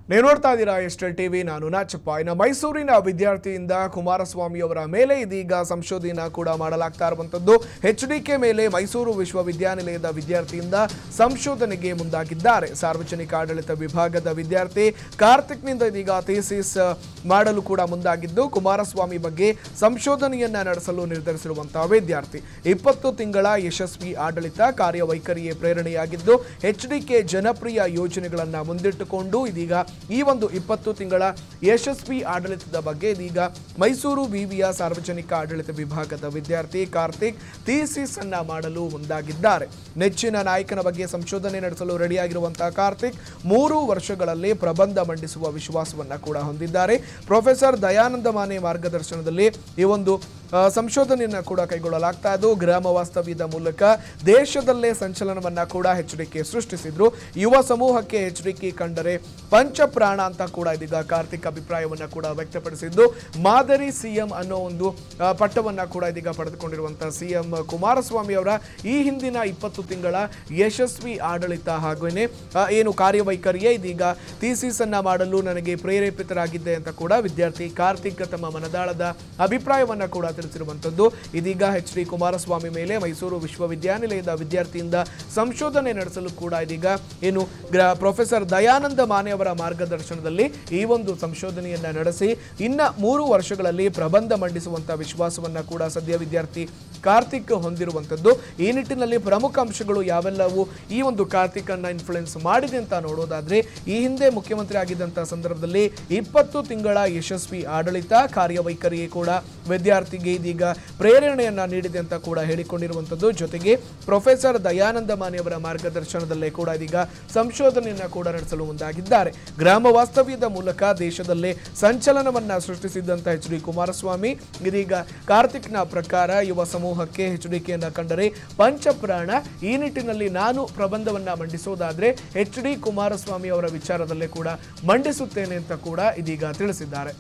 ನೀವು ನೋಡ್ತಾ ಇದ್ದೀರಾ ಎಸ್ಟೆಲ್ ಟಿವಿ ನಾನು ನಾಚಪ್ಪ ಇನ್ನು ಮೈಸೂರಿನ ವಿದ್ಯಾರ್ಥಿಯಿಂದ ಕುಮಾರಸ್ವಾಮಿ ಅವರ ಮೇಲೆ ಇದೀಗ ಸಂಶೋಧನೆ ಕೂಡ ಮಾಡಲಾಗ್ತಾ ಇರುವಂತದ್ದು ಎಚ್ ಡಿ ಕೆ ಮೇಲೆ ಮೈಸೂರು ವಿಶ್ವವಿದ್ಯಾನಿಲಯದ ವಿದ್ಯಾರ್ಥಿಯಿಂದ ಸಂಶೋಧನೆಗೆ ಮುಂದಾಗಿದ್ದಾರೆ ಸಾರ್ವಜನಿಕ ಆಡಳಿತ ವಿಭಾಗದ ವಿದ್ಯಾರ್ಥಿ ಕಾರ್ತಿಕ್ನಿಂದ ಇದೀಗ ಥೀಸಿಸ್ ಮಾಡಲು ಕೂಡ ಮುಂದಾಗಿದ್ದು ಕುಮಾರಸ್ವಾಮಿ ಬಗ್ಗೆ ಸಂಶೋಧನೆಯನ್ನ ನಡೆಸಲು ನಿರ್ಧರಿಸಿರುವಂತಹ ವಿದ್ಯಾರ್ಥಿ ಇಪ್ಪತ್ತು ತಿಂಗಳ ಯಶಸ್ವಿ ಆಡಳಿತ ಕಾರ್ಯವೈಖರಿಯೇ ಪ್ರೇರಣೆಯಾಗಿದ್ದು ಎಚ್ ಡಿ ಕೆ ಜನಪ್ರಿಯ ಯೋಜನೆಗಳನ್ನ ಮುಂದಿಟ್ಟುಕೊಂಡು ಇದೀಗ ಈ ಒಂದು ಇಪ್ಪತ್ತು ತಿಂಗಳ ಯಶಸ್ವಿ ಆಡಳಿತದ ಬಗ್ಗೆ ಇದೀಗ ಮೈಸೂರು ವಿವಿಯ ಸಾರ್ವಜನಿಕ ಆಡಳಿತ ವಿಭಾಗದ ವಿದ್ಯಾರ್ಥಿ ಕಾರ್ತಿಕ್ ಥೀಸಿಸ್ ಅನ್ನ ಮಾಡಲು ಮುಂದಾಗಿದ್ದಾರೆ ನೆಚ್ಚಿನ ನಾಯಕನ ಬಗ್ಗೆ ಸಂಶೋಧನೆ ನಡೆಸಲು ರೆಡಿಯಾಗಿರುವಂತಹ ಕಾರ್ತಿಕ್ ಮೂರು ವರ್ಷಗಳಲ್ಲಿ ಪ್ರಬಂಧ ಮಂಡಿಸುವ ವಿಶ್ವಾಸವನ್ನ ಕೂಡ ಹೊಂದಿದ್ದಾರೆ ಪ್ರೊಫೆಸರ್ ದಯಾನಂದ ಮಾನೆ ಮಾರ್ಗದರ್ಶನದಲ್ಲಿ ಈ ಒಂದು ಆ, ಸಂಶೋಧನೆಯನ್ನ ಕೂಡ ಕೈಗೊಳ್ಳಲಾಗ್ತಾ ಇದ್ದು ಗ್ರಾಮ ವಾಸ್ತವ್ಯದ ಮೂಲಕ ದೇಶದಲ್ಲೇ ಸಂಚಲನವನ್ನ ಕೂಡ ಎಚ್ ಡಿ ಕೆ ಸೃಷ್ಟಿಸಿದ್ರು ಯುವ ಸಮೂಹಕ್ಕೆ ಎಚ್ ಡಿ ಕೆ ಕಂಡರೆ ಪಂಚಪ್ರಾಣ ಅಂತ ಕೂಡ ಇದೀಗ ಕಾರ್ತಿಕ್ ಅಭಿಪ್ರಾಯವನ್ನ ಕೂಡ ವ್ಯಕ್ತಪಡಿಸಿದ್ದು ಮಾದರಿ ಸಿಎಂ ಅನ್ನೋ ಒಂದು ಆ, ಪಟ್ಟವನ್ನ ಕೂಡ ಇದೀಗ ಪಡೆದುಕೊಂಡಿರುವಂತಹ ಸಿಎಂ ಕುಮಾರಸ್ವಾಮಿ ಅವರ ಈ ಹಿಂದಿನ ಇಪ್ಪತ್ತು ತಿಂಗಳ ಯಶಸ್ವಿ ಆಡಳಿತ ಹಾಗೇನೆ ಆ, ಏನು ಕಾರ್ಯವೈಖರಿಯೇ ಇದೀಗ ಥೀಸಿಸ್ ಅನ್ನ ಮಾಡಲು ನನಗೆ ಪ್ರೇರೇಪಿತರಾಗಿದ್ದೆ ಅಂತ ಕೂಡ ವಿದ್ಯಾರ್ಥಿ ಕಾರ್ತಿಕ್ ತಮ್ಮ ಮನದಾಳದ ಅಭಿಪ್ರಾಯವನ್ನ ಕೂಡ ತಿಳಿಸಿರುವಂತದ್ದು ಇದೀಗ ಎಚ್ ಡಿ ಕುಮಾರಸ್ವಾಮಿ ಮೇಲೆ ಮೈಸೂರು ವಿಶ್ವವಿದ್ಯಾನಿಲಯದ ವಿದ್ಯಾರ್ಥಿಯಿಂದ ಸಂಶೋಧನೆ ನಡೆಸಲು ಕೂಡ ಇದೀಗ ಏನು ಗ್ರ ಪ್ರೊಫೆಸರ್ ದಯಾನಂದ ಮಾನೆ ಅವರ ಮಾರ್ಗದರ್ಶನದಲ್ಲಿ ಈ ಒಂದು ಸಂಶೋಧನೆಯನ್ನ ನಡೆಸಿ ಇನ್ನ ಮೂರು ವರ್ಷಗಳಲ್ಲಿ ಪ್ರಬಂಧ ಮಂಡಿಸುವಂತ ವಿಶ್ವಾಸವನ್ನ ಕೂಡ ಸದ್ಯ ವಿದ್ಯಾರ್ಥಿ ಕಾರ್ತಿಕ್ ಹೊಂದಿರುವಂತದ್ದು ಈ ನಿಟ್ಟಿನಲ್ಲಿ ಪ್ರಮುಖ ಅಂಶಗಳು ಯಾವೆಲ್ಲವೂ ಈ ಒಂದು ಕಾರ್ತಿಕ್ ಅನ್ನ ಇನ್ಫ್ಲುಯೆನ್ಸ್ ಮಾಡಿದೆ ಅಂತ ನೋಡೋದಾದ್ರೆ ಈ ಹಿಂದೆ ಮುಖ್ಯಮಂತ್ರಿ ಆಗಿದ್ದಂತಹ ಸಂದರ್ಭದಲ್ಲಿ ಇಪ್ಪತ್ತು ತಿಂಗಳ ಯಶಸ್ವಿ ಆಡಳಿತ ಕಾರ್ಯವೈಖರಿಯೇ ಕೂಡ ವಿದ್ಯಾರ್ಥಿಗೆ ಇದೀಗ ಪ್ರೇರಣೆಯನ್ನ ನೀಡಿದೆ ಅಂತ ಕೂಡ ಹೇಳಿಕೊಂಡಿರುವಂತದ್ದು ಜೊತೆಗೆ ಪ್ರೊಫೆಸರ್ ದಯಾನಂದ ಮಾನೆ ಅವರ ಮಾರ್ಗದರ್ಶನದಲ್ಲೇ ಕೂಡ ಇದೀಗ ಸಂಶೋಧನೆಯನ್ನ ಕೂಡ ನಡೆಸಲು ಮುಂದಾಗಿದ್ದಾರೆ ಗ್ರಾಮ ವಾಸ್ತವ್ಯದ ಮೂಲಕ ದೇಶದಲ್ಲೇ ಸಂಚಲನವನ್ನ ಸೃಷ್ಟಿಸಿದ್ದಂತ ಎಚ್ ಡಿ ಕುಮಾರಸ್ವಾಮಿ ಇದೀಗ ಕಾರ್ತಿಕ್ನ ಪ್ರಕಾರ ಯುವ ಸಮೂಹಕ್ಕೆ ಎಚ್ ಡಿ ಕೆಯನ್ನ ಕಂಡರೆ ಪಂಚಪ್ರಾಣ ಈ ನಿಟ್ಟಿನಲ್ಲಿ ನಾನು ಪ್ರಬಂಧವನ್ನ ಮಂಡಿಸೋದಾದ್ರೆ ಎಚ್ ಡಿ ಕುಮಾರಸ್ವಾಮಿ ಅವರ ವಿಚಾರದಲ್ಲೇ ಕೂಡ ಮಂಡಿಸುತ್ತೇನೆ ಅಂತ ಕೂಡ ಇದೀಗ ತಿಳಿಸಿದ್ದಾರೆ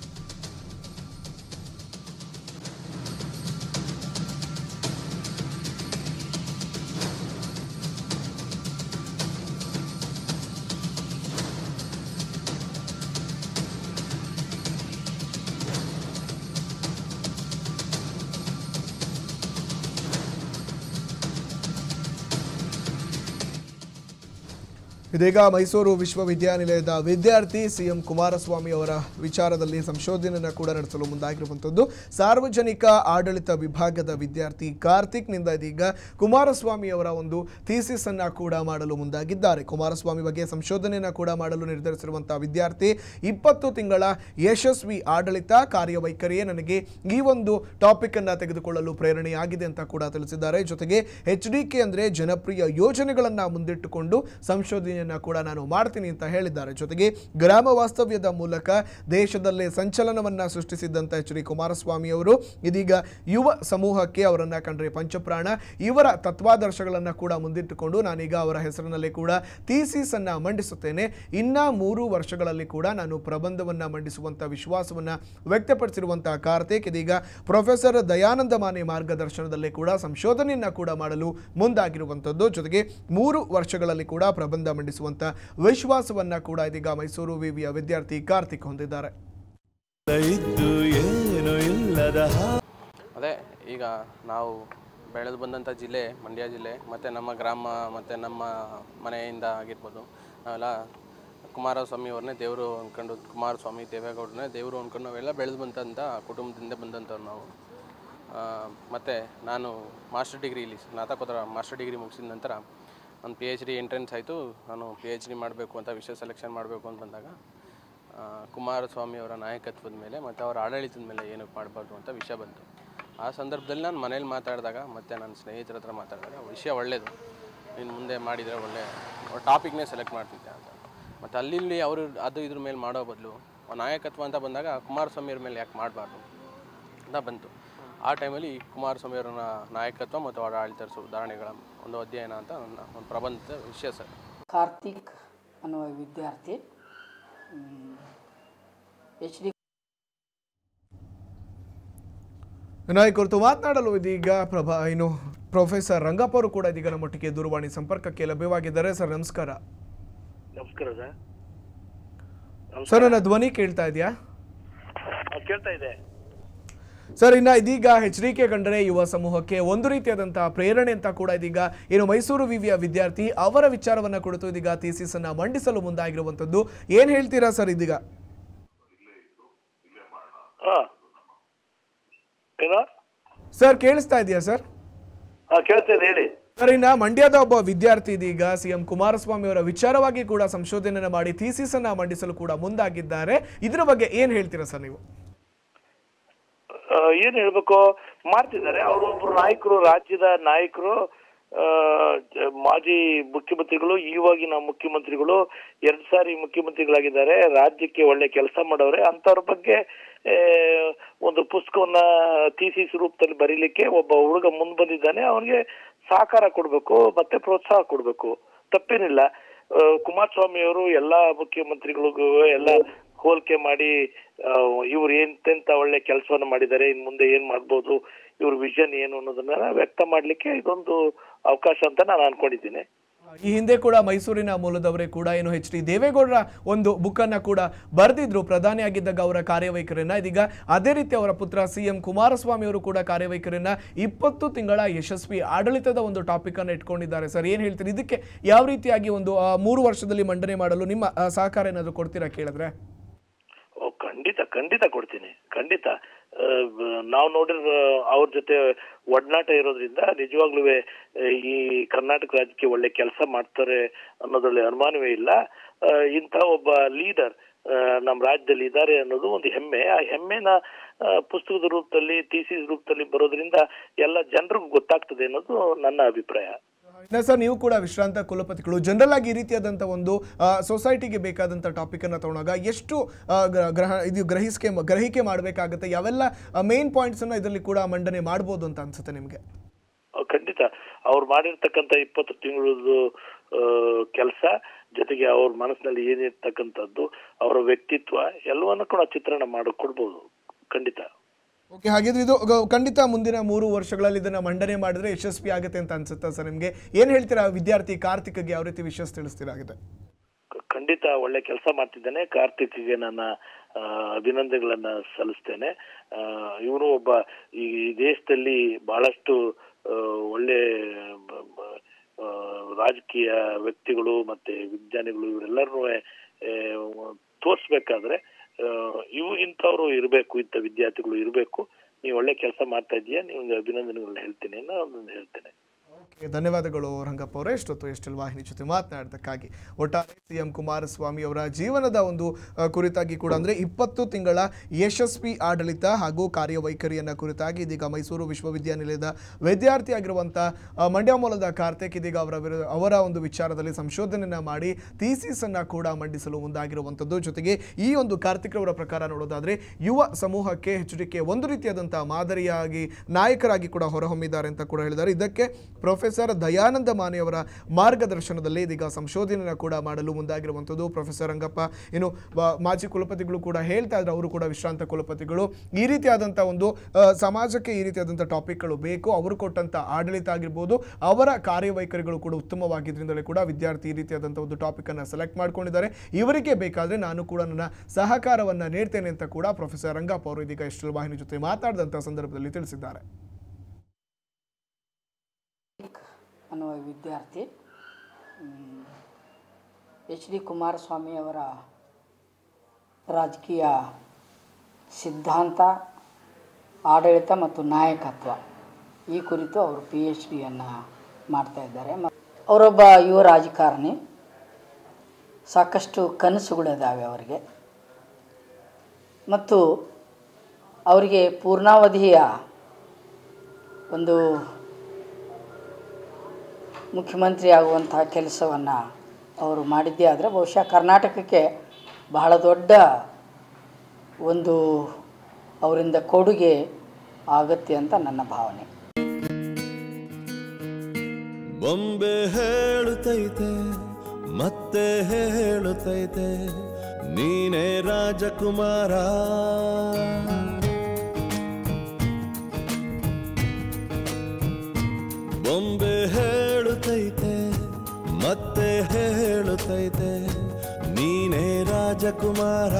ಇದೀಗ ಮೈಸೂರು ವಿಶ್ವವಿದ್ಯಾನಿಲಯದ ವಿದ್ಯಾರ್ಥಿ ಸಿಎಂ ಕುಮಾರಸ್ವಾಮಿ ಅವರ ವಿಚಾರದಲ್ಲಿ ಸಂಶೋಧನೆಯನ್ನು ಕೂಡ ನಡೆಸಲು ಮುಂದಾಗಿರುವಂಥದ್ದು ಸಾರ್ವಜನಿಕ ಆಡಳಿತ ವಿಭಾಗದ ವಿದ್ಯಾರ್ಥಿ ಕಾರ್ತಿಕ್ನಿಂದ ಇದೀಗ ಕುಮಾರಸ್ವಾಮಿ ಅವರ ಒಂದು ಥೀಸಿಸ್ ಅನ್ನ ಕೂಡ ಮಾಡಲು ಮುಂದಾಗಿದ್ದಾರೆ ಕುಮಾರಸ್ವಾಮಿ ಬಗ್ಗೆ ಸಂಶೋಧನೆಯನ್ನ ಕೂಡ ಮಾಡಲು ನಿರ್ಧರಿಸಿರುವಂತಹ ವಿದ್ಯಾರ್ಥಿ ಇಪ್ಪತ್ತು ತಿಂಗಳ ಯಶಸ್ವಿ ಆಡಳಿತ ಕಾರ್ಯವೈಖರಿಯೇ ನನಗೆ ಈ ಒಂದು ಟಾಪಿಕ್ ಅನ್ನ ತೆಗೆದುಕೊಳ್ಳಲು ಪ್ರೇರಣೆಯಾಗಿದೆ ಅಂತ ಕೂಡ ತಿಳಿಸಿದ್ದಾರೆ ಜೊತೆಗೆ ಎಚ್ ಡಿ ಕೆ ಅಂದ್ರೆ ಜನಪ್ರಿಯ ಯೋಜನೆಗಳನ್ನ ಮುಂದಿಟ್ಟುಕೊಂಡು ಸಂಶೋಧನೆಯನ್ನ ಕೂಡ ನಾನು ಮಾಡ್ತೀನಿ ಅಂತ ಹೇಳಿದ್ದಾರೆ ಜೊತೆಗೆ ಗ್ರಾಮ ವಾಸ್ತವ್ಯದ ಮೂಲಕ ದೇಶದಲ್ಲೇ ಸಂಚಲನವನ್ನ ಸೃಷ್ಟಿಸಿದ್ದಂತ ಎಚ್ ಡಿ ಕುಮಾರಸ್ವಾಮಿ ಅವರು ಇದೀಗ ಯುವ ಸಮೂಹಕ್ಕೆ ಅವರನ್ನ ಕಂಡ್ರೆ ಪಂಚಪ್ರಾಣ ಇವರ ತತ್ವಾದರ್ಶಗಳನ್ನ ಕೂಡ ಮುಂದಿಟ್ಟುಕೊಂಡು ನಾನೀಗ ಅವರ ಹೆಸರಿನಲ್ಲಿ ಕೂಡ ಥೀಸಿಸ್ ಅನ್ನ ಮಂಡಿಸುತ್ತೇನೆ ಇನ್ನ ಮೂರು ವರ್ಷಗಳಲ್ಲಿ ಕೂಡ ನಾನು ಪ್ರಬಂಧವನ್ನ ಮಂಡಿಸುವಂತ ವಿಶ್ವಾಸವನ್ನ ವ್ಯಕ್ತಪಡಿಸಿರುವಂತಹ ಕಾರ್ತಿಕ್ ಇದೀಗ ಪ್ರೊಫೆಸರ್ ದಯಾನಂದ ಮಾನೆ ಮಾರ್ಗದರ್ಶನದಲ್ಲೇ ಕೂಡ ಸಂಶೋಧನೆಯನ್ನ ಕೂಡ ಮಾಡಲು ಮುಂದಾಗಿರುವಂಥದ್ದು ಜೊತೆಗೆ ಮೂರು ವರ್ಷಗಳಲ್ಲಿ ಕೂಡ ಪ್ರಬಂಧ ಮಂಡಿಸುವಂತ ವಿಶ್ವಾಸವನ್ನ ಕೂಡ ಇದೀಗ ಮೈಸೂರು ವಿವಿಯ ವಿದ್ಯಾರ್ಥಿ ಕಾರ್ತಿಕ್ ಹೊಂದಿದ್ದಾರೆ ಇದ್ದು ಏನು ಇಲ್ಲದ ಹಾ- ಅದೇ ಈಗ ನಾವು ಬೆಳೆದು ಬಂದಂಥ ಜಿಲ್ಲೆ ಮಂಡ್ಯ ಜಿಲ್ಲೆ ಮತ್ತು ನಮ್ಮ ಗ್ರಾಮ ಮತ್ತು ನಮ್ಮ ಮನೆಯಿಂದ ಆಗಿರ್ಬೋದು ನಾವೆಲ್ಲ ಕುಮಾರಸ್ವಾಮಿ ಅವ್ರನ್ನೇ ದೇವರು ಅಂದ್ಕೊಂಡು ಕುಮಾರಸ್ವಾಮಿ ದೇವೇಗೌಡರನ್ನೇ ದೇವರು ಅಂದ್ಕೊಂಡು ನಾವೆಲ್ಲ ಬೆಳೆದು ಬಂದಂಥ ಕುಟುಂಬದಿಂದ ಬಂದಂಥವ್ರು ನಾವು ಮತ್ತು ನಾನು ಮಾಸ್ಟರ್ ಡಿಗ್ರಿ ಇಲ್ಲಿ ಸ್ನಾತಕೋತ್ತರ ಮಾಸ್ಟರ್ ಡಿಗ್ರಿ ಮುಗಿಸಿದ ನಂತರ ನನ್ನ ಪಿ ಎಚ್ ಡಿ ಎಂಟ್ರೆನ್ಸ್ ಆಯಿತು ನಾನು ಪಿ ಎಚ್ ಡಿ ಮಾಡಬೇಕು ಅಂತ ವಿಷಯ ಸೆಲೆಕ್ಷನ್ ಮಾಡಬೇಕು ಅಂತ ಬಂದಾಗ ಆ, ಕುಮಾರಸ್ವಾಮಿ ಅವರ ನಾಯಕತ್ವದ ಮೇಲೆ ಮತ್ತು ಅವರ ಆಡಳಿತದ ಮೇಲೆ ಏನಕ್ಕೆ ಮಾಡಬಾರ್ದು ಅಂತ ವಿಷಯ ಬಂತು ಆ ಸಂದರ್ಭದಲ್ಲಿ ನಾನು ಮನೇಲಿ ಮಾತಾಡಿದಾಗ ಮತ್ತು ನನ್ನ ಸ್ನೇಹಿತರ ಹತ್ರ ಮಾತಾಡಿದಾಗ ವಿಷಯ ಒಳ್ಳೆಯದು ನೀನು ಮುಂದೆ ಮಾಡಿದರೆ ಒಳ್ಳೆ ಟಾಪಿಕ್ನೇ ಸೆಲೆಕ್ಟ್ ಮಾಡ್ತಿದ್ದೆ ಅಂತ ಮತ್ತು ಅಲ್ಲಿ ಇಲ್ಲಿ ಅವರು ಅದು ಇದ್ರ ಮೇಲೆ ಮಾಡೋ ಬದಲು ನಾಯಕತ್ವ ಅಂತ ಬಂದಾಗ ಕುಮಾರಸ್ವಾಮಿ ಅವ್ರ ಮೇಲೆ ಯಾಕೆ ಮಾಡಬಾರ್ದು ಅಂತ ಬಂತು ಆ ಟೈಮಲ್ಲಿ ಕುಮಾರಸ್ವಾಮಿ ಅವರ ನಾಯಕತ್ವ ಮತ್ತು ಅವರ ಆಡಳಿತ ಸುಧಾರಣೆಗಳ ಒಂದು ಅಧ್ಯಯನ ಅಂತ ನನ್ನ ಒಂದು ಪ್ರಬಂಧದ ವಿಷಯ ಸರ್ ಕಾರ್ತಿಕ್ ಅನ್ನುವ ವಿದ್ಯಾರ್ಥಿ ಎಚ್ ಡಿ ಇನ್ನು ಈ ಕುರಿತು ಮಾತನಾಡಲು ಇದೀಗ ಪ್ರಭಾ ಏನು ಪ್ರೊಫೆಸರ್ ರಂಗಪ್ಪ ಅವರು ಕೂಡ ಇದೀಗ ನಮ್ಮೊಟ್ಟಿಗೆ ದೂರವಾಣಿ ಸಂಪರ್ಕಕ್ಕೆ ಲಭ್ಯವಾಗಿದ್ದಾರೆ ಸರ್ ನಮಸ್ಕಾರ ನಮಸ್ಕಾರ ಸರ್ ಸರ್ ನನ್ನ ಧ್ವನಿ ಕೇಳ್ತಾ ಇದೆಯಾ ಆ, ಕೇಳ್ತಾ ಇದೆ ಸರ್ ಇನ್ನ ಇದೀಗ ಎಚ್ ಡಿ ಕೆ ಕಂಡರೆ ಯುವ ಸಮೂಹಕ್ಕೆ ಒಂದು ರೀತಿಯಾದಂತಹ ಪ್ರೇರಣೆ ಅಂತ ಕೂಡ ಇದೀಗ ಏನು ಮೈಸೂರು ವಿವಿಯ ವಿದ್ಯಾರ್ಥಿ ಅವರ ವಿಚಾರವನ್ನ ಕುರಿತು ಇದೀಗ ಥೀಸಿಸ್ ಅನ್ನ ಮಂಡಿಸಲು ಮುಂದಾಗಿರುವಂತದ್ದು ಏನ್ ಹೇಳ್ತೀರಾ ಸರ್ ಇದೀಗ ಹಾ ಏನೋ ಸರ್ ಕೇಳಿಸ್ತಾ ಇದೆಯಾ ಸರ್ ಹಾ ಕೇಳ್ತಾ ಇದೆ ಹೇಳಿ ಸರ್ ಇನ್ನ ಮಂಡ್ಯದ ಒಬ್ಬ ವಿದ್ಯಾರ್ಥಿ ಇದೀಗ ಸಿಎಂ ಕುಮಾರಸ್ವಾಮಿ ಅವರ ವಿಚಾರವಾಗಿ ಕೂಡ ಸಂಶೋಧನೆಯನ್ನ ಮಾಡಿ ಥೀಸಿಸ್ ಅನ್ನ ಮಂಡಿಸಲು ಕೂಡ ಮುಂದಾಗಿದ್ದಾರೆ ಇದರ ಬಗ್ಗೆ ಏನ್ ಹೇಳ್ತೀರಾ ಸರ್ ನೀವು ಆ, ಏನ್ ಹೇಳ್ಬೇಕು ಮಾಡ್ತಿದ್ದಾರೆ ಅವರೊಬ್ರು ನಾಯಕರು ರಾಜ್ಯದ ನಾಯಕರು ಆ, ಜ- ಮಾಜಿ ಮುಖ್ಯಮಂತ್ರಿಗಳು ಇವಾಗಿನ ಮುಖ್ಯಮಂತ್ರಿಗಳು ಎರಡ್ ಸಾರಿ ಮುಖ್ಯಮಂತ್ರಿಗಳಾಗಿದ್ದಾರೆ ರಾಜ್ಯಕ್ಕೆ ಒಳ್ಳೆ ಕೆಲಸ ಮಾಡವ್ರೆ ಅಂತವ್ರ ಬಗ್ಗೆ ಆ, ಒಂದು ಪುಸ್ತಕವನ್ನ ಥೀಸಿಸ್ ರೂಪದಲ್ಲಿ ಬರೀಲಿಕ್ಕೆ ಒಬ್ಬ ಹುಡುಗ ಮುಂದ್ ಬಂದಿದ್ದಾನೆ ಅವನಿಗೆ ಸಹಕಾರ ಕೊಡ್ಬೇಕು ಮತ್ತೆ ಪ್ರೋತ್ಸಾಹ ಕೊಡ್ಬೇಕು ತಪ್ಪೇನಿಲ್ಲ ಆ, ಕುಮಾರಸ್ವಾಮಿ ಅವರು ಎಲ್ಲಾ ಮುಖ್ಯಮಂತ್ರಿಗಳಿಗೂ ಎಲ್ಲ ಹೋಲಿಕೆ ಮಾಡಿ ಇವ್ರು ಎಂತೆಂತ ಒಳ್ಳೆ ಕೆಲಸವನ್ನ ಮಾಡಿದ್ದಾರೆ ಇನ್ ಮುಂದೆ ಏನ್ ಮಾಡ್ಬೋದು ಇವ್ರ ವಿಷನ್ ಏನು ಅನ್ನೋದನ್ನ ವ್ಯಕ್ತ ಮಾಡ್ಲಿಕ್ಕೆ ಇದೊಂದು ಅವಕಾಶ ಅಂತ ನಾನು ಅನ್ಕೊಂಡಿದ್ದೀನಿ ಈ ಹಿಂದೆ ಕೂಡ ಮೈಸೂರಿನ ಮೂಲದವರೇ ಕೂಡ ಏನು ಎಚ್ ಡಿ ದೇವೇಗೌಡರ ಒಂದು ಬುಕ್ ಅನ್ನ ಕೂಡ ಬರೆದಿದ್ರು ಪ್ರಧಾನಿಯಾಗಿದ್ದಾಗ ಅವರ ಕಾರ್ಯವೈಖರಿಯನ್ನ ಇದೀಗ ಅದೇ ರೀತಿ ಅವರ ಪುತ್ರ ಸಿ ಎಂ ಕುಮಾರಸ್ವಾಮಿ ಅವರು ಕೂಡ ಕಾರ್ಯವೈಖರಿಯನ್ನ ಇಪ್ಪತ್ತು ತಿಂಗಳ ಯಶಸ್ವಿ ಆಡಳಿತದ ಒಂದು ಟಾಪಿಕ್ ಅನ್ನ ಇಟ್ಕೊಂಡಿದ್ದಾರೆ ಸರ್ ಏನ್ ಹೇಳ್ತೀರಿ ಇದಕ್ಕೆ ಯಾವ ರೀತಿಯಾಗಿ ಒಂದು ಆ, ಮೂರು ವರ್ಷದಲ್ಲಿ ಮಂಡನೆ ಮಾಡಲು ನಿಮ್ಮ ಆ, ಸಹಕಾರ ಏನಾದ್ರು ಕೊಡ್ತೀರಾ ಕೇಳಿದ್ರೆ ಓ ಖಂಡಿತ ಖಂಡಿತ ಕೊಡ್ತೀನಿ ಖಂಡಿತ ನಾವು ನೋಡಿರೋ ಅವ್ರ ಜೊತೆ ಒಡನಾಟ ಇರೋದ್ರಿಂದ ನಿಜವಾಗ್ಲೂ ಈ ಕರ್ನಾಟಕ ರಾಜ್ಯಕ್ಕೆ ಒಳ್ಳೆ ಕೆಲಸ ಮಾಡ್ತಾರೆ ಅನ್ನೋದ್ರಲ್ಲಿ ಅನುಮಾನವೇ ಇಲ್ಲ ಆ, ಇಂಥ ಒಬ್ಬ ಲೀಡರ್ ನಮ್ಮ ರಾಜ್ಯದಲ್ಲಿ ಇದ್ದಾರೆ ಅನ್ನೋದು ಒಂದು ಹೆಮ್ಮೆ ಆ ಹೆಮ್ಮೆನ ಆ, ಪುಸ್ತಕದ ರೂಪದಲ್ಲಿ ಥೀಸಿಸ್ ರೂಪದಲ್ಲಿ ಬರೋದ್ರಿಂದ ಎಲ್ಲ ಜನರಿಗೂ ಗೊತ್ತಾಗ್ತದೆ ಅನ್ನೋದು ನನ್ನ ಅಭಿಪ್ರಾಯ ಇನ್ನ ಸರ್ ನೀವು ಕೂಡ ವಿಶ್ರಾಂತ ಕುಲಪತಿಗಳು ಜನರಲ್ ಆಗಿ ಈ ರೀತಿಯಾದಂಥ ಒಂದು ಸೊಸೈಟಿಗೆ ಬೇಕಾದಂಥ ಟಾಪಿಕ್ ಅನ್ನ ತಗೊಂಡಾಗ ಎಷ್ಟು ಆ, ಗ್ರ- ಗ್ರಹ ಇದು ಗ್ರಹಿಸಿಕೆ ಗ್ರಹಿಕೆ ಮಾಡಬೇಕಾಗುತ್ತೆ ಯಾವೆಲ್ಲ ಮೇನ್ ಪಾಯಿಂಟ್ಸ್ ಅನ್ನ ಇದರಲ್ಲಿ ಕೂಡ ಮಂಡನೆ ಮಾಡ್ಬೋದು ಅಂತ ಅನ್ಸುತ್ತೆ ನಿಮಗೆ ಅಹ್ ಖಂಡಿತ ಅವ್ರು ಮಾಡಿರ್ತಕ್ಕಂಥ ಇಪ್ಪತ್ತು ತಿಂಗಳದ್ದು ಕೆಲಸ ಜೊತೆಗೆ ಅವ್ರ ಮನಸ್ಸಿನಲ್ಲಿ ಏನಿರ್ತಕ್ಕಂಥದ್ದು ಅವರ ವ್ಯಕ್ತಿತ್ವ ಎಲ್ಲವನ್ನೂ ಕೂಡ ಚಿತ್ರಣ ಮಾಡಿ ಕೊಡ್ಬೋದು ಖಂಡಿತ ಓಕೆ ಹಾಗಿದ್ರೆ ಇದು ಗ- ಖಂಡಿತ ಮುಂದಿನ ಮೂರು ವರ್ಷಗಳಲ್ಲಿ ಇದನ್ನ ಮಂಡನೆ ಮಾಡಿದ್ರೆ ಯಶಸ್ವಿ ಆಗುತ್ತೆ ಅಂತ ಅನ್ಸುತ್ತಾ ಸರ್ ನಿಮಗೆ ಏನ್ ಹೇಳ್ತೀರಾ ವಿದ್ಯಾರ್ಥಿ ಕಾರ್ತಿಕ್ಗೆ ಯಾವ ರೀತಿ ವಿಶ್ವಾಸ ತಿಳಿಸ್ತೀರಾ ಆಗಿದೆ ಕ- ಖಂಡಿತ ಒಳ್ಳೆ ಕೆಲಸ ಮಾಡ್ತಿದ್ದೇನೆ ಕಾರ್ತಿಕ್ಗೆ ನನ್ನ ಆ, ಅಭಿನಂದನೆಗಳನ್ನ ಸಲ್ಲಿಸ್ತೇನೆ ಇವನು ಒಬ್ಬ ಈ ದೇಶದಲ್ಲಿ ಬಹಳಷ್ಟು ಆ, ಒಳ್ಳೆ ಬ- ಬ- ಆ, ರಾಜಕೀಯ ವ್ಯಕ್ತಿಗಳು ಮತ್ತೆ ವಿಜ್ಞಾನಿಗಳು ಇವರೆಲ್ಲರೂ ತೋರ್ಸ್ಬೇಕಾದ್ರೆ ಆ, ಇವು ಇಂಥವ್ರು ಇರಬೇಕು ಇಂಥ ವಿದ್ಯಾರ್ಥಿಗಳು ಇರಬೇಕು ನೀವು ಒಳ್ಳೆ ಕೆಲಸ ಮಾಡ್ತಾ ಇದೀಯಾ ನಿಮ್ಗೆ ಅಭಿನಂದನೆಗಳನ್ನ ಹೇಳ್ತೀನಿ ಅನ್ನೋ ಒಂದೊಂದು ಹೇಳ್ತೇನೆ ಓಕೆ ಧನ್ಯವಾದಗಳು ರಂಗಪ್ಪ ಅವರೇ ಇಷ್ಟೊತ್ತು ಎಷ್ಟೆಲ್ ವಾಹಿನಿ ಜೊತೆ ಮಾತನಾಡೋದಕ್ಕಾಗಿ ಒಟ್ಟಾರೆ ಸಿ ಎಂ ಕುಮಾರಸ್ವಾಮಿ ಅವರ ಜೀವನದ ಒಂದು ಆ, ಕುರಿತಾಗಿ ಕೂಡ ಅಂದರೆ ಇಪ್ಪತ್ತು ತಿಂಗಳ ಯಶಸ್ವಿ ಆಡಳಿತ ಹಾಗೂ ಕಾರ್ಯವೈಖರಿಯನ್ನು ಕುರಿತಾಗಿ ಇದೀಗ ಮೈಸೂರು ವಿಶ್ವವಿದ್ಯಾನಿಲಯದ ವಿದ್ಯಾರ್ಥಿಯಾಗಿರುವಂಥ ಆ, ಮಂಡ್ಯ ಮೂಲದ ಕಾರ್ತಿಕ್ ಇದೀಗ ಅವರ ವಿರು ಅವರ ಒಂದು ವಿಚಾರದಲ್ಲಿ ಸಂಶೋಧನೆಯನ್ನು ಮಾಡಿ ಥೀಸಿಸನ್ನು ಕೂಡ ಮಂಡಿಸಲು ಮುಂದಾಗಿರುವಂಥದ್ದು ಜೊತೆಗೆ ಈ ಒಂದು ಕಾರ್ತಿಕ್ ಅವರ ಪ್ರಕಾರ ನೋಡೋದಾದರೆ ಯುವ ಸಮೂಹಕ್ಕೆ ಎಚ್ ಡಿ ಕೆ ಒಂದು ರೀತಿಯಾದಂಥ ಮಾದರಿಯಾಗಿ ನಾಯಕರಾಗಿ ಕೂಡ ಹೊರಹೊಮ್ಮಿದ್ದಾರೆ ಅಂತ ಕೂಡ ಹೇಳಿದ್ದಾರೆ ಇದಕ್ಕೆ ಪ್ರೊಫೆಸರ್ ದಯಾನಂದ ಮಾನೆಯವರ ಮಾರ್ಗದರ್ಶನದಲ್ಲಿ ಇದೀಗ ಸಂಶೋಧನೆಯನ್ನು ಕೂಡ ಮಾಡಲು ಮುಂದಾಗಿರುವಂಥದ್ದು ಪ್ರೊಫೆಸರ್ ರಂಗಪ್ಪ ಇನ್ನು ವ- ಮಾಜಿ ಕುಲಪತಿಗಳು ಕೂಡ ಹೇಳ್ತಾ ಇದ್ರು ಅವರು ಕೂಡ ವಿಶ್ರಾಂತ ಕುಲಪತಿಗಳು ಈ ರೀತಿಯಾದಂಥ ಒಂದು ಆ, ಸಮಾಜಕ್ಕೆ ಈ ರೀತಿಯಾದಂಥ ಟಾಪಿಕ್ಗಳು ಬೇಕು ಅವರು ಕೊಟ್ಟಂಥ ಆಡಳಿತ ಆಗಿರ್ಬೋದು ಅವರ ಕಾರ್ಯವೈಖರಿಗಳು ಕೂಡ ಉತ್ತಮವಾಗಿದ್ದರಿಂದಲೇ ಕೂಡ ವಿದ್ಯಾರ್ಥಿ ಈ ರೀತಿಯಾದಂಥ ಒಂದು ಟಾಪಿಕನ್ನು ಸೆಲೆಕ್ಟ್ ಮಾಡ್ಕೊಂಡಿದ್ದಾರೆ ಇವರಿಗೆ ಬೇಕಾದರೆ ನಾನು ಕೂಡ ನನ್ನ ಸಹಕಾರವನ್ನು ನೀಡ್ತೇನೆ ಅಂತ ಕೂಡ ಪ್ರೊಫೆಸರ್ ರಂಗಪ್ಪ ಅವರು ಇದೀಗ ಇಷ್ಟಲ್ ವಾಹಿನಿ ಜೊತೆ ಮಾತಾಡಿದಂಥ ಸಂದರ್ಭದಲ್ಲಿ ತಿಳಿಸಿದ್ದಾರೆ ಅನ್ನುವ ವಿದ್ಯಾರ್ಥಿ ಎಚ್ ಡಿ ಕುಮಾರಸ್ವಾಮಿ ಅವರ ರಾಜಕೀಯ ಸಿದ್ಧಾಂತ ಆಡಳಿತ ಮತ್ತು ನಾಯಕತ್ವ ಈ ಕುರಿತು ಅವರು ಪಿ ಎಚ್ ಡಿಯನ್ನು ಮಾಡ್ತಾ ಇದ್ದಾರೆ ಮ- ಅವರೊಬ್ಬ ಯುವ ರಾಜಕಾರಣಿ ಸಾಕಷ್ಟು ಕನಸುಗಳಿದ್ದಾವೆ ಅವರಿಗೆ ಮತ್ತು ಅವರಿಗೆ ಪೂರ್ಣಾವಧಿಯ ಒಂದು ಮುಖ್ಯಮಂತ್ರಿ ಆಗುವಂತಹ ಕೆಲಸವನ್ನು ಅವರು ಮಾಡಿದ್ದೇ ಆದರೆ ಬಹುಶಃ ಕರ್ನಾಟಕಕ್ಕೆ ಬಹಳ ದೊಡ್ಡ ಒಂದು ಅವರಿಂದ ಕೊಡುಗೆ ಆಗುತ್ತೆ ಅಂತ ನನ್ನ ಭಾವನೆ ಬೊಂಬೆ ಹೇಳುತ್ತೈತೆ ಮತ್ತೆ ಹೇಳುತ್ತೈತೆ ನೀನೇ ರಾಜಕುಮಾರ ಬೊಂಬೆ ಹೇಳುತ್ತೈತೆ ಮತ್ತೆ ಹೇಳುತ್ತೈತೆ ನೀನೇ ರಾಜ ರಾಜಕುಮಾರ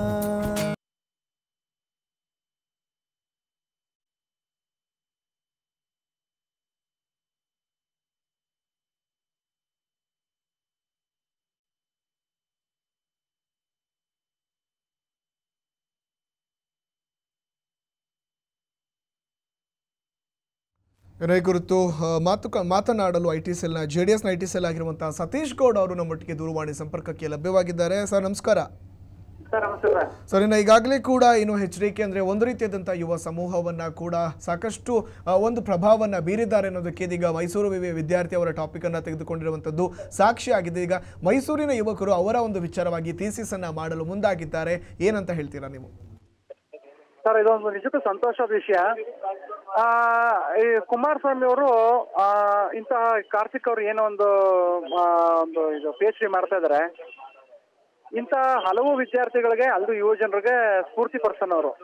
ಈ ಕುರಿತು ಆ, ಮಾತು ಮಾತನಾಡಲು ಐ ಟಿ ಸೆಲ್ನ ಜೆ ಡಿ ಎಸ್ನ ಐ ಟಿ ಸೆಲ್ ಆಗಿರುವಂತಹ ಸತೀಶ್ ಗೌಡ್ ಅವರು ನಮ್ಮೊಟ್ಟಿಗೆ ದೂರವಾಣಿ ಸಂಪರ್ಕಕ್ಕೆ ಲಭ್ಯವಾಗಿದ್ದಾರೆ ಸರ್ ನಮಸ್ಕಾರ ಸರ್ ನಮಸ್ತೆ ಸರ್ ಸರ್ ಇನ್ನು ಈಗಾಗಲೇ ಕೂಡ ಏನು ಎಚ್ ಡಿ ಕೆ ಅಂದರೆ ಒಂದು ರೀತಿಯಾದಂಥ ಯುವ ಸಮೂಹವನ್ನು ಕೂಡ ಸಾಕಷ್ಟು ಆ, ಒಂದು ಪ್ರಭಾವವನ್ನು ಬೀರಿದ್ದಾರೆ ಅನ್ನೋದಕ್ಕೆ ಇದೀಗ ಮೈಸೂರು ವಿವಿ ವಿದ್ಯಾರ್ಥಿ ಅವರ ಟಾಪಿಕನ್ನು ತೆಗೆದುಕೊಂಡಿರುವಂಥದ್ದು ಸಾಕ್ಷಿ ಆಗಿದೆ ಈಗ ಮೈಸೂರಿನ ಯುವಕರು ಅವರ ಒಂದು ವಿಚಾರವಾಗಿ ಥೀಸಿಸನ್ನು ಮಾಡಲು ಮುಂದಾಗಿದ್ದಾರೆ ಏನಂತ ಹೇಳ್ತೀರಾ ನೀವು ಸರ್ ಇದೊಂದು ನಿಜಕ್ಕೂ ಸಂತೋಷದ ವಿಷಯ ಆ, ಈ ಕುಮಾರಸ್ವಾಮಿ ಅವರು ಇಂತಹ ಕಾರ್ತಿಕ್ ಅವರು ಏನೋ ಒಂದು ಆ, ಒಂದು ಇದು ಪಿ ಎಚ್ ಡಿ ಮಾಡ್ತಾ ಇದ್ದಾರೆ ಇಂಥ ಹಲವು ವಿದ್ಯಾರ್ಥಿಗಳಿಗೆ ಅಲ್ಲೂ ಯುವ ಜನರಿಗೆ ಸ್ಫೂರ್ತಿ ಪರ್ಸನ್ ಅವರು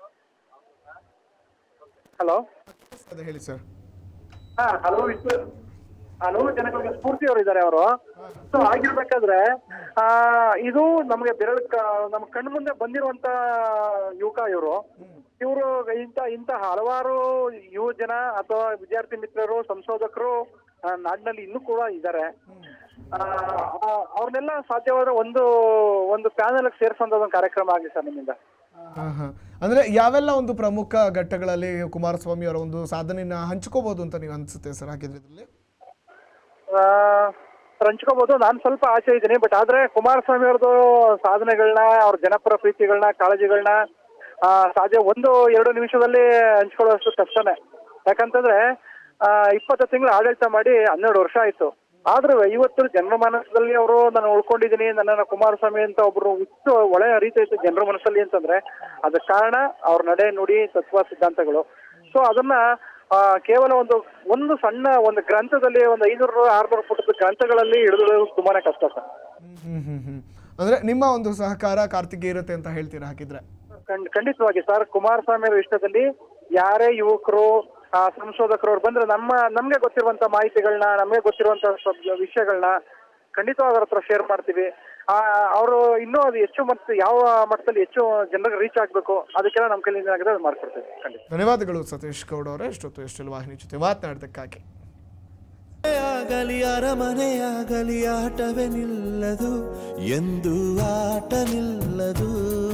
ಹಲೋ ಅದೇ ಹೇಳಿ ಸರ್ ಹಾ ಹಲವು ವಿದ್ಯ- ಹಲವು ಜನಗಳಿಗೆ ಸ್ಫೂರ್ತಿಯವರು ಇದ್ದಾರೆ ಅವರು ಸೊ ಆಗಿರ್ಬೇಕಾದ್ರೆ ಆ ಇದು ನಮಗೆ ಬೆರಳು ಕ- ನಮ್ಮ ಕಣ್ಣು ಮುಂದೆ ಬಂದಿರುವಂತ ಯುವಕ ಇವರು ಇವರು ಇಂತ ಇಂತ ಹಲವಾರು ಯುವ ಜನ ಅಥವಾ ವಿದ್ಯಾರ್ಥಿ ಮಿತ್ರರು ಸಂಶೋಧಕರು ಆ, ನಾಡಿನಲ್ಲಿ ಇನ್ನೂ ಕೂಡ ಇದ್ದಾರೆ ಅವ್ರನ್ನೆಲ್ಲ ಸಾಧ್ಯವಾದ ಒಂದು ಒಂದು ಪ್ಯಾನಲ್ ಸೇರಿಸುವಂತ ಒಂದು ಕಾರ್ಯಕ್ರಮ ಆಗಲಿ ಸರ್ ನಿಮ್ಮಿಂದ ಹಾಂ ಹಾಂ ಅಂದರೆ ಯಾವೆಲ್ಲ ಒಂದು ಪ್ರಮುಖ ಘಟ್ಟಗಳಲ್ಲಿ ಕುಮಾರಸ್ವಾಮಿ ಅವರ ಒಂದು ಸಾಧನೆಯನ್ನ ಹಂಚ್ಕೋಬಹುದು ಅಂತ ನೀವು ಅನಿಸುತ್ತೆ ಸರ್ ಹಾಗಿದ್ರೆ ಇದರಲ್ಲಿ ಆ, ಹಂಚ್ಕೋಬಹುದು ನಾನು ಸ್ವಲ್ಪ ಆಚೆ ಇದ್ದೀನಿ ಬಟ್ ಆದ್ರೆ ಕುಮಾರಸ್ವಾಮಿ ಅವ್ರದ್ದು ಸಾಧನೆಗಳನ್ನ ಅವ್ರ ಜನಪರ ಪ್ರೀತಿಗಳನ್ನ ಕಾಳಜಿಗಳನ್ನ ಆ, ಸಾಧ್ಯ ಒಂದು ಎರಡು ನಿಮಿಷದಲ್ಲಿ ಹಂಚ್ಕೊಳ್ಳೋಷ್ಟು ಕಷ್ಟನೇ ಯಾಕಂತಂದ್ರೆ ಆ, ಇಪ್ಪತ್ತು ತಿಂಗಳು ಆಡಳಿತ ಮಾಡಿ ಹನ್ನೆರಡು ವರ್ಷ ಆಯ್ತು ಆದ್ರೂ ಇವತ್ತು ಜನರ ಮನಸ್ಸಲ್ಲಿ ಅವರು ನಾನು ಉಳ್ಕೊಂಡಿದ್ದೀನಿ ನನ್ನನ್ನ ಕುಮಾರಸ್ವಾಮಿ ಅಂತ ಒಬ್ರು ಇಷ್ಟು ಒಳ್ಳೆ ಹರಿತೈತೆ ಜನರ ಮನಸ್ಸಲ್ಲಿ ಅಂತಂದ್ರೆ ಅದಕ್ಕೆ ಕಾರಣ ಅವ್ರ ನಡೆ ನುಡಿ ತತ್ವ ಸಿದ್ಧಾಂತಗಳು ಸೊ ಅದನ್ನ ಆ, ಕೇವಲ ಒಂದು ಒಂದು ಸಣ್ಣ ಒಂದು ಗ್ರಂಥದಲ್ಲಿ ಒಂದು ಐನೂರು ಆರ್ನೂರು ಪುಟದ ಗ್ರಂಥಗಳಲ್ಲಿ ಹಿಡಿದು ತುಂಬಾನೇ ಕಷ್ಟ ಸರ್ ಹ್ಮ್ ಹ್ಮ್ ಹ್ಮ್ ಅಂದ್ರೆ ನಿಮ್ಮ ಒಂದು ಸಹಕಾರ ಕಾರ್ತಿಗೆ ಇರುತ್ತೆ ಅಂತ ಹೇಳ್ತೀರಾ ಹಾಕಿದ್ರೆ ಖಂಡ್- ಖಂಡಿತವಾಗಿ ಸರ್ ಕುಮಾರಸ್ವಾಮಿ ಅವರ ವಿಷಯದಲ್ಲಿ ಯಾರೇ ಯುವಕರು ಆ, ಸಂಶೋಧಕರು ಅವ್ರು ಬಂದ್ರೆ ನಮ್ಮ ನಮ್ಗೆ ಗೊತ್ತಿರುವಂತ ಮಾಹಿತಿಗಳನ್ನ ನಮ್ಗೆ ಗೊತ್ತಿರುವಂತ ಸ್ವಲ್ಪ ವಿಷಯಗಳನ್ನ ಖಂಡಿತವಾಗಿ ಅವ್ರ ಹತ್ರ ಶೇರ್ ಮಾಡ್ತೀವಿ ಆ ಅವರು ಇನ್ನೂ ಅದು ಹೆಚ್ಚು ಮತ್ತು ಯಾವ ಮಟ್ಟದಲ್ಲಿ ಹೆಚ್ಚು ಜನರಿಗೆ ರೀಚ್ ಆಗ್ಬೇಕು ಅದಕ್ಕೆಲ್ಲ ನಮ್ಮ ಕೈಲಿಂದ ಆಗಿದೆ ಅದು ಮಾಡ್ಕೊಡ್ತೀವಿ ಖಂಡಿತ ಧನ್ಯವಾದಗಳು ಸತೀಶ್ ಗೌಡ್ ಅವರೇ ಇಷ್ಟೊತ್ತು ಎಷ್ಟೆಲ್ಲ ವಾಹಿನಿ ಜೊತೆ ಮಾತನಾಡೋದಕ್ಕಾಗಿ ಆಗಲಿ ಅರಮನೆಯಾಗಲಿ ಆಟವೇ ನಿಲ್ಲದು ಎಂದು ಆಟ ನಿಲ್ಲದು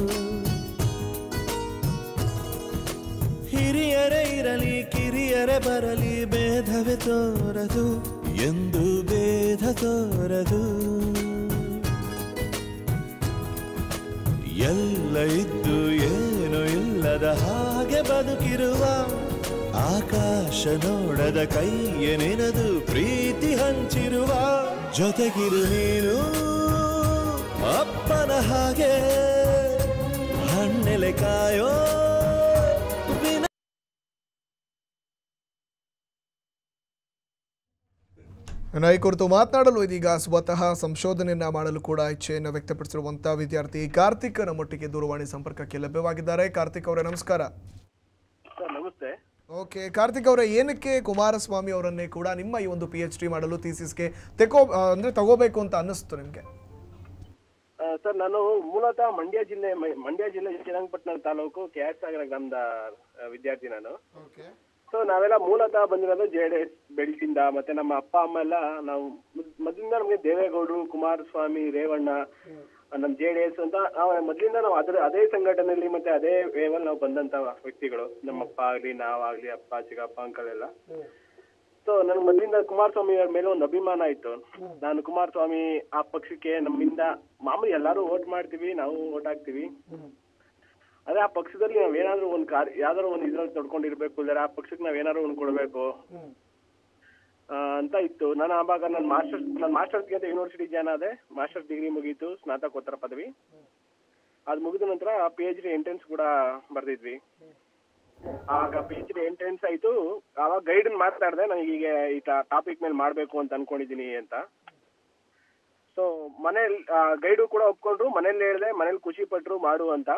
ಹಿರಿಯರೇ ಇರಲಿ ಕಿರಿಯರೇ ಬರಲಿ ಭೇದವೇ ತೋರದು ಎಂದು ಭೇದ ತೋರದು ಎಲ್ಲ ಇದ್ದು ಏನು ಇಲ್ಲದ ಹಾಗೆ ಬದುಕಿರುವ ಆಕಾಶ ನೋಡದ ಕೈಯ ನೆನೆದು ಪ್ರೀತಿ ಹಂಚಿರುವ ಜೊತೆಗಿರು ನೀನು ಅಪ್ಪನ ಹಾಗೆ ಹಣ್ಣೆಲೆ ಕಾಯೋ ವಿನ ಇನ್ನು ಈ ಕುರಿತು ಮಾತನಾಡಲು ಇದೀಗ ಸ್ವತಃ ಸಂಶೋಧನೆಯನ್ನ ಮಾಡಲು ಕೂಡ ಇಚ್ಛೆಯನ್ನು ವ್ಯಕ್ತಪಡಿಸಿರುವಂತಹ ವಿದ್ಯಾರ್ಥಿ ಕಾರ್ತಿಕ್ ನಮ್ಮೊಟ್ಟಿಗೆ ದೂರವಾಣಿ ಸಂಪರ್ಕಕ್ಕೆ ಲಭ್ಯವಾಗಿದ್ದಾರೆ ಕಾರ್ತಿಕ್ ಅವರೇ ನಮಸ್ಕಾರ ಸರ್ ನಮಸ್ತೆ ಓಕೆ ಕಾರ್ತಿಕ್ ಅವರೇ ಏನಕ್ಕೆ ಕುಮಾರಸ್ವಾಮಿ ಅವರನ್ನೇ ಕೂಡ ನಿಮ್ಮ ಈ ಒಂದು ಪಿ ಎಚ್ ಡಿ ಮಾಡಲು ಥೀಸಿಸ್ಗೆ ತೆಕೋ ಆ, ಅಂದ್ರೆ ತಗೋಬೇಕು ಅಂತ ಅನ್ನಿಸ್ತು ನಿಮಗೆ ಆ, ಸರ್ ನಾನು ಮೂಲತಃ ಮಂಡ್ಯ ಜಿಲ್ಲೆ ಮ- ಮಂಡ್ಯ ಜಿಲ್ಲೆ ಶ್ರೀರಂಗಪಟ್ಟಣ ತಾಲೂಕು ಕೆ ಆರ್ ಸಾಗರ ಗ್ರಾಮದ ಆ, ವಿದ್ಯಾರ್ಥಿ ನಾನು ಸೊ ನಾವೆಲ್ಲ ಮೂಲತಃ ಬಂದಿರೋದು ಜೆ ಡಿ ಎಸ್ ಬೆಳ್ತಿಂದ ಮತ್ತೆ ನಮ್ಮ ಅಪ್ಪ ಅಮ್ಮ ಎಲ್ಲ ನಾವು ಮೊದ್- ಮೊದ್ಲಿಂದ ನಮಗೆ ದೇವೇಗೌಡರು ಕುಮಾರಸ್ವಾಮಿ ರೇವಣ್ಣ ಆ, ನಮ್ ಜೆ ಡಿ ಎಸ್ ಅಂತ ನಾವು ಮೊದ್ಲಿಂದ ನಾವು ಅದ್ರ ಅದೇ ಸಂಘಟನೆಯಲ್ಲಿ ಮತ್ತೆ ಅದೇ ವೇವಲ್ಲಿ ನಾವು ಬಂದಂತ ವ್ಯಕ್ತಿಗಳು ನಮ್ಮ ಅಪ್ಪ ಆಗ್ಲಿ ನಾವಾಗ್ಲಿ ಅಪ್ಪ ಚಿಕ್ಕಪ್ಪ ಅಂಕಲ್ ಎಲ್ಲ ಸೊ ನನ್ಗೆ ಮೊದಲಿಂದ ಕುಮಾರಸ್ವಾಮಿ ಅವ್ರ ಮೇಲೆ ಒಂದು ಅಭಿಮಾನ ಇತ್ತು ನಾನು ಕುಮಾರಸ್ವಾಮಿ ಆ ಪಕ್ಷಕ್ಕೆ ನಮ್ಮಿಂದ ಮಾಮೂಲಿ ಎಲ್ಲಾರು ವೋಟ್ ಮಾಡ್ತೀವಿ ನಾವು ವೋಟ್ ಹಾಕ್ತಿವಿ ಅದೇ ಆ ಪಕ್ಷದಲ್ಲಿ ನಾವ್ ಏನಾದ್ರು ಒಂದ್ ಕಾರ್ಯ ಯಾವ್ದಾದ್ರು ಒಂದ್ ಇದ್ರಲ್ಲಿ ತೊಡ್ಕೊಂಡಿರ್ಬೇಕು ಇಲ್ಲಾರ ಆ ಪಕ್ಷಕ್ಕೆ ನಾವ್ ಏನಾದ್ರು ಒಂದ್ ಕೊಡ್ಬೇಕು ಆ, ಅಂತ ಇತ್ತು ನಾನು ಆವಾಗ ನನ್ನ ಮಾಸ್ಟರ್ಸ್ ನನ್ನ ಮಾಸ್ಟರ್ಸ್ಗೆ ಅಂತ ಯೂನಿವರ್ಸಿಟಿ ಜಾಯ್ನ್ ಆದೆ ಮಾಸ್ಟರ್ಸ್ ಡಿಗ್ರಿ ಮುಗೀತು ಸ್ನಾತಕೋತ್ತರ ಪದವಿ ಅದ್ ಮುಗಿದ ನಂತರ ಪಿ ಎಚ್ ಡಿ ಎಂಟ್ರೆನ್ಸ್ ಕೂಡ ಬರ್ದಿದ್ವಿ ಆಗ ಪಿ ಎಚ್ ಡಿ ಎಂಟ್ರೆನ್ಸ್ ಆಯ್ತು ಆವಾಗ ಗೈಡ್ ಮಾತಾಡಿದೆ ನನಗೆ ಈಗ ಈ ಟಾಪಿಕ್ ಮೇಲೆ ಮಾಡ್ಬೇಕು ಅಂತ ಅನ್ಕೊಂಡಿದೀನಿ ಅಂತ ಸೊ ಮನೇಲಿ ಗೈಡು ಕೂಡ ಒಪ್ಕೊಂಡ್ರು ಮನೇಲಿ ಹೇಳಿದೆ ಮನೇಲಿ ಖುಷಿ ಪಟ್ರು ಮಾಡು ಅಂತ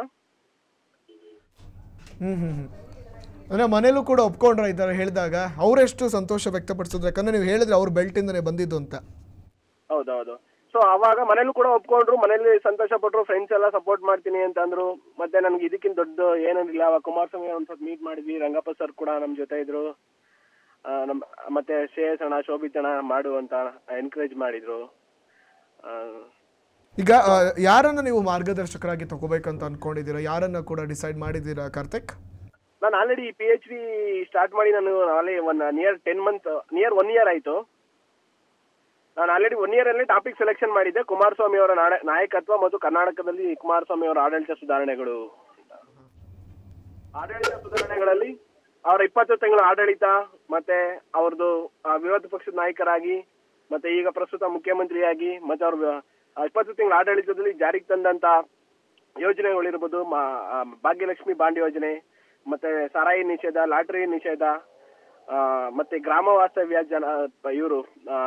ಹ್ಮ್ ಹ್ಮ್ ಹ್ಮ್ ಅಂದ್ರೆ ಮನೇಲೂ ಕೂಡ ಒಪ್ಕೊಂಡ್ರ ಇದ್ದಾರೆ ಹೇಳಿದಾಗ ಅವರೆಷ್ಟು ಸಂತೋಷ ವ್ಯಕ್ತಪಡಿಸಿದ್ರು ಯಾಕಂದ್ರೆ ನೀವು ಹೇಳಿದ್ರೆ ಅವ್ರ ಬೆಲ್ಟಿಂದನೇ ಬಂದಿದ್ದು ಅಂತ ಹೌದೌದು ಸೊ ಅವಾಗ ಮನೇಲೂ ಕೂಡ ಒಪ್ಕೊಂಡ್ರು ಮನೇಲಿ ಸಂತೋಷ ಪಟ್ರು ಫ್ರೆಂಡ್ಸ್ ಎಲ್ಲ ಸಪೋರ್ಟ್ ಮಾಡ್ತೀನಿ ಅಂತ ಅಂದ್ರು ಮತ್ತೆ ನನ್ಗೆ ಇದಕ್ಕಿಂತ ದೊಡ್ಡ ಏನಿಲ್ಲ ಅವಾಗ ಕುಮಾರಸ್ವಾಮಿ ಒಂದ್ಸತಿ ಮೀಟ್ ಮಾಡಿದ್ವಿ ರಂಗಪ್ಪ ಸರ್ ಕೂಡ ನಮ್ ಜೊತೆ ಇದ್ರು ಆ, ನಮ್ ಮತ್ತೆ ಶ್ರೇಯಸ್ ಅಣ್ಣ ಶೋಭಿತ್ ಅಣ್ಣ ಮಾಡು ಅಂತ ಎನ್ಕರೇಜ್ ಮಾಡಿದ್ರು ಆ, ಈಗ ಆ, ಯಾರನ್ನ ನೀವು ಮಾರ್ಗದರ್ಶಕರಾಗಿ ತಗೋಬೇಕಂತ ಅನ್ಕೊಂಡಿದ್ದೀರಾ ಯಾರನ್ನ ಕೂಡ ಡಿಸೈಡ್ ಮಾಡಿದ್ದೀರಾ ಕಾರ್ತಿಕ್ ನಾನು already P H D start ಮಾಡಿ ನಾನು already one near ten month near one year ಆಯ್ತು ನಾನು ಆಲ್ರೆಡಿ ಒನ್ ಇಯರ್ ಅಲ್ಲಿ ಟಾಪಿಕ್ ಸೆಲೆಕ್ಷನ್ ಮಾಡಿದ್ದೆ ಕುಮಾರಸ್ವಾಮಿ ಅವರ ನಾಡ- ನಾಯಕತ್ವ ಮತ್ತು ಕರ್ನಾಟಕದಲ್ಲಿ ಕುಮಾರಸ್ವಾಮಿ ಅವರ ಆಡಳಿತ ಸುಧಾರಣೆಗಳು ಆಡಳಿತ ಸುಧಾರಣೆಗಳಲ್ಲಿ ಅವರ ಇಪ್ಪತ್ತು ತಿಂಗಳ ಆಡಳಿತ ಮತ್ತೆ ಅವ್ರದ್ದು ಆ, ವಿರೋಧ ಪಕ್ಷದ ನಾಯಕರಾಗಿ ಮತ್ತೆ ಈಗ ಪ್ರಸ್ತುತ ಮುಖ್ಯಮಂತ್ರಿಯಾಗಿ ಮತ್ತೆ ಅವ್ರ ಆ, ಇಪ್ಪತ್ತು ತಿಂಗಳ ಆಡಳಿತದಲ್ಲಿ ಜಾರಿಗೆ ತಂದಂತ ಯೋಜನೆಗಳಿರ್ಬೋದು ಮಾ- ಆ, ಭಾಗ್ಯಲಕ್ಷ್ಮಿ ಬಾಂಡ್ ಯೋಜನೆ ಮತ್ತೆ ಸಾರಾಯಿ ನಿಷೇಧ ಲಾಟರಿ ನಿಷೇಧ ಆ, ಮತ್ತೆ ಗ್ರಾಮ ವಾಸ್ತವ್ಯ ಜನ ಇವರು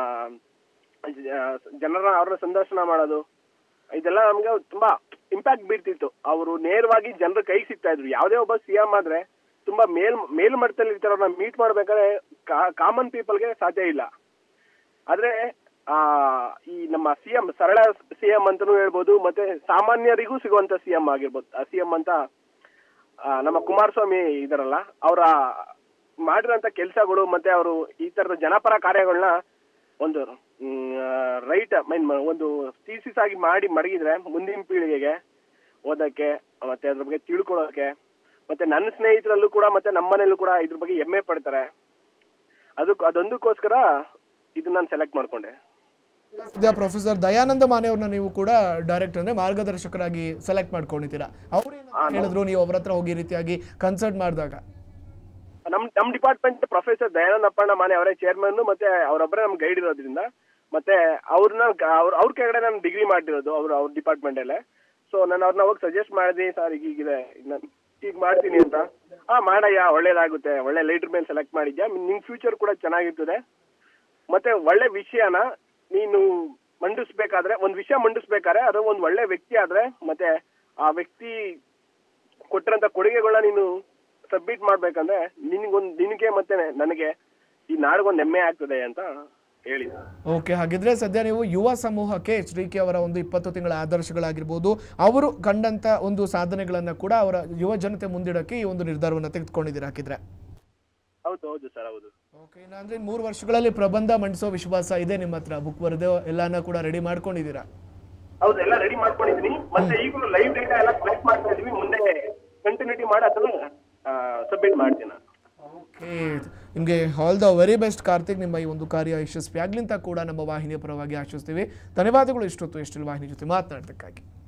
ಜನರ ಅವ್ರನ್ನ ಸಂದರ್ಶನ ಮಾಡೋದು ಇದೆಲ್ಲ ನಮ್ಗೆ ತುಂಬಾ ಇಂಪ್ಯಾಕ್ಟ್ ಬೀರ್ತಿತ್ತು ಅವರು ನೇರವಾಗಿ ಜನರ ಕೈ ಸಿಗ್ತಾ ಇದ್ರು ಯಾವುದೇ ಒಬ್ಬ ಸಿಎಂ ಆದ್ರೆ ತುಂಬಾ ಮೇಲ್ ಮೇಲ್ಮಟ್ಟದಲ್ಲಿ ಇರ್ತಾರವ್ರನ್ನ ಮೀಟ್ ಮಾಡ್ಬೇಕಾದ್ರೆ ಕಾಮನ್ ಪೀಪಲ್ಗೆ ಸಾಧ್ಯ ಇಲ್ಲ ಆದ್ರೆ ಆ ಈ ನಮ್ಮ ಸಿಎಂ ಸರಳ ಸಿಎಂ ಅಂತಾನೂ ಹೇಳ್ಬೋದು ಮತ್ತೆ ಸಾಮಾನ್ಯರಿಗೂ ಸಿಗುವಂತ ಸಿಎಂ ಆಗಿರ್ಬೋದು ಸಿಎಂ ಅಂತ ಆ, ನಮ್ಮ ಕುಮಾರಸ್ವಾಮಿ ಇದಾರಲ್ಲ ಅವರ ಮಾಡಿರೋಂಥ ಕೆಲಸಗಳು ಮತ್ತೆ ಅವರು ಈ ತರದ ಜನಪರ ಕಾರ್ಯಗಳನ್ನ ಒಂದು ರೈಟ್ ಮೀನ್ ಒಂದು ಥೀಸಿಸ್ ಆಗಿ ಮಾಡಿ ಮಡಗಿದ್ರೆ ಮುಂದಿನ ಪೀಳಿಗೆಗೆ ಓದಕ್ಕೆ ಮತ್ತೆ ಅದ್ರ ಬಗ್ಗೆ ತಿಳ್ಕೊಳ್ಳೋಕೆ ಮತ್ತೆ ನನ್ನ ಸ್ನೇಹಿತರಲ್ಲೂ ಕೂಡ ಮತ್ತೆ ನಮ್ಮ ಮನೇಲೂ ಕೂಡ ಇದ್ರ ಬಗ್ಗೆ ಹೆಮ್ಮೆ ಪಡ್ತಾರೆ ಅದಕ್ಕೆ ಅದೊಂದಕ್ಕೋಸ್ಕರ ಇದನ್ನ ನಾನು ಸೆಲೆಕ್ಟ್ ಮಾಡ್ಕೊಂಡೆ ಸದ್ಯ ಪ್ರೊಫೆಸರ್ ದಯಾನಂದ ಮಾನೆ ಅವ್ರನ್ನ ನೀವು ಕೂಡ ಡೈರೆಕ್ಟ್ ಅಂದ್ರೆ ಮಾರ್ಗದರ್ಶಕರಾಗಿ ಸೆಲೆಕ್ಟ್ ಮಾಡ್ಕೊಂಡಿದ್ದೀರಾ ಅವ್ರು ಹೇಳಿದ್ರು ನೀವು ಅವ್ರ ಹತ್ರ ಹೋಗಿ ಈ ರೀತಿಯಾಗಿ ಕನ್ಸಲ್ಟ್ ಮಾಡಿದಾಗ ನಮ್ ನಮ್ ಡಿಪಾರ್ಟ್ಮೆಂಟ್ ಪ್ರೊಫೆಸರ್ ದಯಾನಂದ ಅಪ್ಪಣ್ಣ ಮಾನೆ ಅವರೇ ಚೇರ್ಮನ್ ಮತ್ತೆ ಅವರೊಬ್ಬರೇ ನಮ್ ಗೈಡ್ ಇರೋದ್ರಿಂದ ಮತ್ತೆ ಅವ್ರನ್ನ ಅವ್ರ ಅವ್ರ ಕೆಳಗಡೆ ನಾನು ಡಿಗ್ರಿ ಮಾಡಿರೋದು ಅವ್ರ ಅವ್ರ ಡಿಪಾರ್ಟ್ಮೆಂಟ್ ಅಲ್ಲೇ ಸೊ ನಾನು ಅವ್ರನ್ನ ಹೋಗಿ ಸಜೆಸ್ಟ್ ಮಾಡಿದ್ವಿ ಸರ್ ಈಗ ಹೀಗಿದೆ ನಾನು ಈಗ ಮಾಡ್ತೀನಿ ಅಂತ ಹಾ ಮಾಡಯ್ಯ ಒಳ್ಳೇದಾಗುತ್ತೆ ಒಳ್ಳೆ ಲೈಟರ್ ಮೇಲೆ ಸೆಲೆಕ್ಟ್ ಮಾಡಿದ್ಯಾ ನಿನ್ ಫ್ಯೂಚರ್ ಕೂಡ ಚೆನ್ನಾಗಿರ್ತದೆ ಮತ್ತೆ ಒಳ್ಳೆ ವಿಷಯನ ನೀನು ಮಂಡಿಸ್ಬೇಕಾದ್ರೆ ಒಂದ್ ವಿಷಯ ಮಂಡಿಸ್ಬೇಕಾದ್ರೆ ಅದು ಒಂದ್ ಒಳ್ಳೆ ವ್ಯಕ್ತಿ ಆದ್ರೆ ಮತ್ತೆ ಆ ವ್ಯಕ್ತಿ ಕೊಟ್ಟಿರಂತ ಕೊಡುಗೆಗಳನ್ನ ನೀನು ಸಬ್ಮಿಟ್ ಮಾಡ್ಬೇಕಂದ್ರೆ ನಿನ್ಗೊಂದ್ ನಿನಗೆ ಮತ್ತೆ ನನಗೆ ಈ ನಾಡಿಗೊಂದ್ ಹೆಮ್ಮೆ ಆಗ್ತದೆ ಅಂತ ಹೇಳಿದ ಓಕೆ ಹಾಗಿದ್ರೆ ಸದ್ಯ ನೀವು ಯುವ ಸಮೂಹಕ್ಕೆ ಎಚ್ ಡಿ ಕೆ ಅವರ ಒಂದು ಇಪ್ಪತ್ತು ತಿಂಗಳ ಆದರ್ಶಗಳಾಗಿರ್ಬೋದು ಅವರು ಕಂಡಂತ ಒಂದು ಸಾಧನೆಗಳನ್ನ ಕೂಡ ಅವರ ಯುವ ಜನತೆ ಮುಂದಿಡಕ್ಕೆ ಈ ಒಂದು ನಿರ್ಧಾರವನ್ನು ತೆಗೆದುಕೊಂಡಿದ್ದೀರಾ ಹಾಕಿದ್ರೆ ಹೌದು ಹೌದು ಸರ್ ಹೌದು ಓಕೆ ಅಂದ್ರೆ ಮೂರು ವರ್ಷಗಳಲ್ಲಿ ಪ್ರಬಂಧ ಮಂಡಿಸೋ ವಿಶ್ವಾಸ ಇದೆ ನಿಮ್ಮ ಹತ್ರ ಬುಕ್ ಬರೆದು ಎಲ್ಲಾನ ಕೂಡ ರೆಡಿ ಮಾಡ್ಕೊಂಡಿದ್ದೀರಾ ಹೌದು ಎಲ್ಲ ರೆಡಿ ಮಾಡ್ಕೊಂಡಿದೀನಿ ಮತ್ತೆ ಈಗಲೂ ಲೈವ್ ಡೇಟಾ ಎಲ್ಲ ಕಲೆಕ್ಟ್ ಮಾಡ್ತಾ ಇದೀವಿ ಮುಂದೆ ಕಂಟಿನ್ಯೂಟಿ ಮಾಡಿ ಅದನ್ನ ಸಬ್ಮಿಟ್ ಮಾಡ್ತೀನಿ ನಾನು. ಓಕೆ ನಿಮಗೆ all the very best Karthik ನಿಮ್ಮ ಈ ಒಂದು ಕಾರ್ಯ ಯಶಸ್ವಿ ಆಗ್ಲಿ ಅಂತ ಕೂಡ ನಮ್ಮ ವಾಹಿನಿಯ ಪರವಾಗಿ ಆಶಿಸ್ತೀವಿ ಧನ್ಯವಾದಗಳು ಇಷ್ಟೊತ್ತು ಎಷ್ಟೆಲ್ಲ ವಾಹಿನಿ ಜೊತೆ ಮಾತನಾಡೋದಕ್ಕಾಗಿ